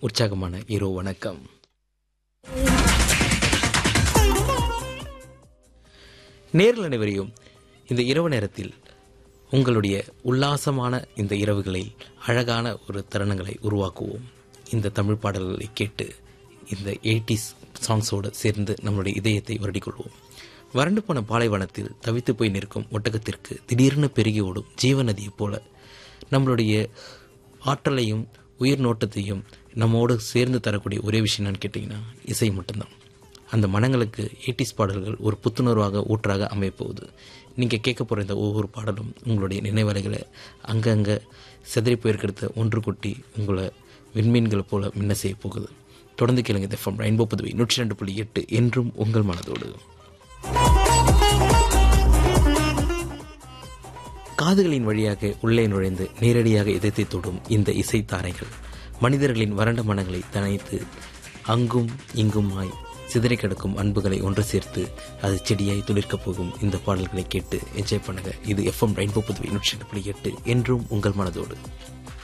உற்சாகமான இரவு வணக்கம் நேரில் அனைவரையும் இந்த இரவு நேரத்தில் உங்களுடைய உல்லாசமான இந்த இரவுகளில் அழகான ஒரு தருணங்களை உருவாக்குவோம் இந்த தமிழ் பாடல்களை கேட்டு இந்த எயிட்டிஸ் சாங்ஸோடு சேர்ந்து நம்மளுடைய இதயத்தை வருடிக்கொள்வோம் வறண்டு போன பாலைவனத்தில் தவித்து போய் நிற்கும் ஒட்டகத்திற்கு திடீர்னு பெருகி ஓடும் ஜீவநதியைப் போல நம்மளுடைய ஆற்றலையும் உயிர் நோட்டத்தையும் நம்மோடு சேர்ந்து தரக்கூடிய ஒரே விஷயம் என்னன்னு கேட்டிங்கன்னா இசை மட்டும்தான் அந்த மனங்களுக்கு எயிட்டிஸ் பாடல்கள் ஒரு புத்துணர்வாக ஊற்றாக அமையப்போகுது நீங்கள் கேட்க போகிற இந்த ஒவ்வொரு பாடலும் உங்களுடைய நினைவலைகளை அங்கங்கே சிதறி போயிருக்கிறத ஒன்று கூட்டி உங்களை விண்மீன்களை போல மின்ன செய்ய போகுது தொடர்ந்து கேளுங்க இந்த எஃப்எம் ரெயின்போ புதுவை நூற்றி ரெண்டு புள்ளி எட்டு என்றும் உங்கள் மனதோடு காதுகளின் வழியாக உள்ளே நுழைந்து நேரடியாக இதயத்தை தொடும் இந்த இசைத்தாரைகள் மனிதர்களின் வறண்ட மனங்களை தனைத்து அங்கும் இங்குமாய் சிதறி கிடக்கும் அன்புகளை ஒன்று சேர்த்து அது செடியாய் துளிர்க்கப் போகும் இந்த பாடல்களை கேட்டு என்ஜாய் பண்ணுங்க இது எஃப்எம் ரெயின்போ புதுவை நூற்றி ரெண்டு புள்ளி எட்டு என்றும் உங்கள் மனதோடு